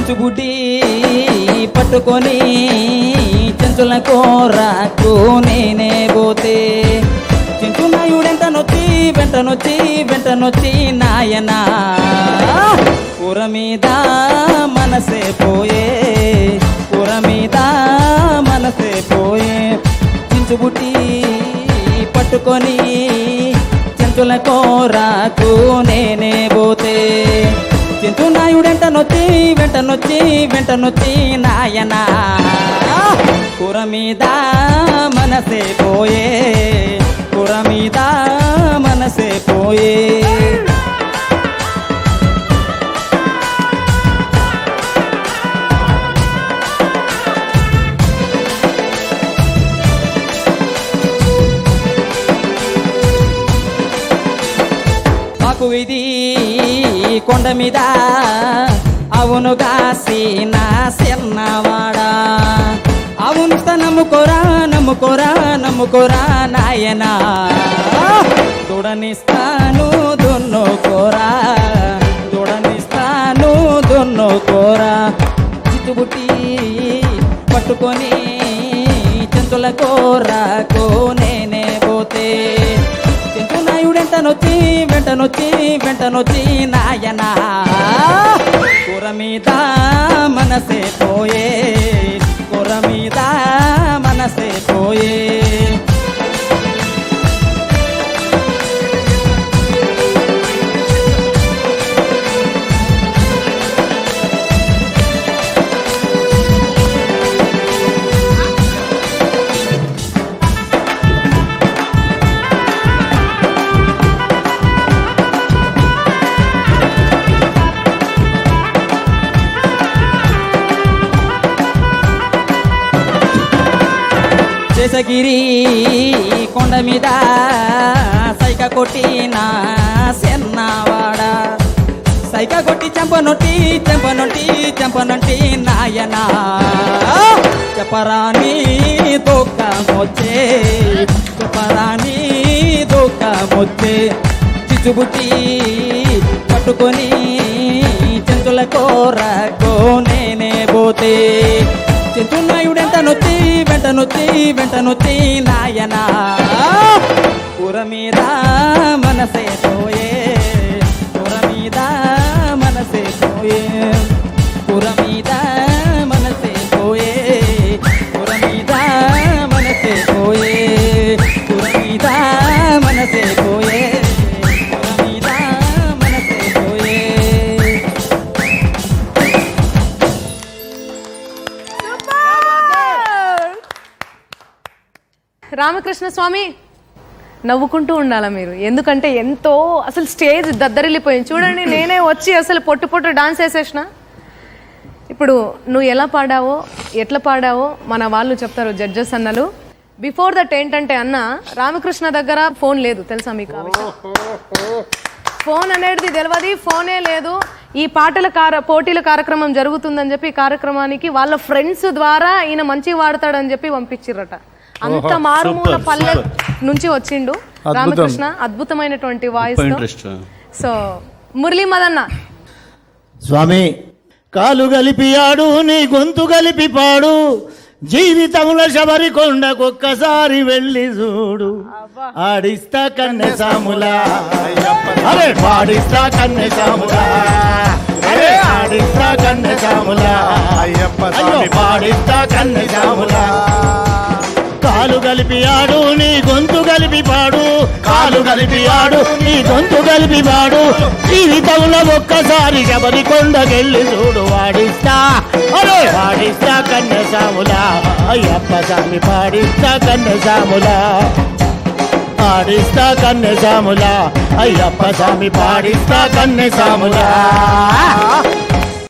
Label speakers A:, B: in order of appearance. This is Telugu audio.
A: చించుబుడ్డి పట్టుకొని చెంచుల కోరాకు నేనే పోతే చించునాయుడెంట నొచ్చి వెంట నొచ్చి వెంట నొచ్చి నాయనా కూర మీద మనసే పోయే కూర మీద మనసే పోయే చించుబుట్టి పట్టుకొని చెంచుల కోరాకు నేనే పోతే చించునాయుడెంట నొచ్చి వెంట నొచ్చి వెంట నొచ్చి నాయనా కూర మీద మనసే పోయే కూర మీద మనసే పోయే మాకు ఇది కొండ మీద అవును కాసిన సెన్నవాడా అవును నమ్ముకోరా నమ్ముకోరా నమ్ముకోరా నాయనా చూడనిస్తాను దున్నుకోరా చూడనిస్తాను దున్నుకోరా చిట్టుబుట్టి పట్టుకొని చెంతుల కోరాకు నేనే పోతే చెంచునాయుడెంట నొచ్చి వెంట నొచ్చి వెంట నొచ్చి నాయనా కూర మీద మనసే పోయే కూర మీద మనసే పోయే శేషగిరి కొండ మీద సైక కొట్టిన సెన్నవాడ సైక కొట్టి చెంపనొట్టి చెంపనొట్టి చెంపనొట్టి నాయనా చెప్పరాని దుఃఖమొచ్చే చెప్పరాని దుఃఖమొచ్చే చిచ్చుబుట్టి పట్టుకొని చెంతుల కోరకు నేనే పోతే చెంచున్నాయుడెంట నొచ్చి వెంట నొచ్చి వెంట నొచ్చి నాయనా కూర మీద మనసే పోయే కూర మీద మనసే పోయే కూర మీద మనసే పోయే కూర మీద మనసే పోయే కూర మీద మనసే పోయే కూర మీద మనసే పోయే
B: రామకృష్ణ స్వామి నవ్వుకుంటూ ఉండాలా మీరు ఎందుకంటే ఎంతో అసలు స్టేజ్ దద్దరిల్లిపోయింది చూడండి నేనే వచ్చి అసలు పొట్టు పొట్టు డాన్స్ వేసేసిన ఇప్పుడు నువ్వు ఎలా పాడావో ఎట్లా పాడావో మన వాళ్ళు చెప్తారు జడ్జెస్ అన్నలు బిఫోర్ దట్ ఏంటంటే అన్న రామకృష్ణ దగ్గర ఫోన్ లేదు తెలుసా మీకు ఆ విషయం? ఫోన్ అనేది తెలియదు ఫోనే లేదు ఈ పాటల కార పోటీల కార్యక్రమం జరుగుతుందని చెప్పి ఈ కార్యక్రమానికి వాళ్ళ ఫ్రెండ్స్ ద్వారా ఈయన మంచి వాడతాడని చెప్పి పంపించిర్రట అంత మారుమూల పల్లె నుంచి వచ్చిండు రామకృష్ణ అద్భుతమైనటువంటి voice
C: interest
B: so Murali Madanna
D: Swami కాలు కలిపి ఆడు నీ గొంతు కలిపి పాడు జీవితంలో శబరి కొండకొక్కసారి వెళ్ళి చూడు ఆడిస్తా కన్నె సాములా అరే పాడిస్తా కన్నె సాములా అరే ఆడిస్తా కన్నె సాములా
E: అయ్యప్ప
D: అయ్యో పాడిస్తా కన్నె సాములా కాలు కలిపి ఆడు నీ గొంతు కలిపి పాడు కాలు కలిపి ఆడు నీ గొంతు కలిపి పాడు జీవితంలో ఒక్కసారి శబరి కొండకెళ్ళి చూడు వాడిస్తా అరే వాడిస్తా కన్నె సాములా అయ్యప్ప స్వామి పాడిస్తా కన్నె సాములా పాడిస్తా కన్నె సాములా అయ్యప్ప స్వామి పాడిస్తా కన్నె సాములా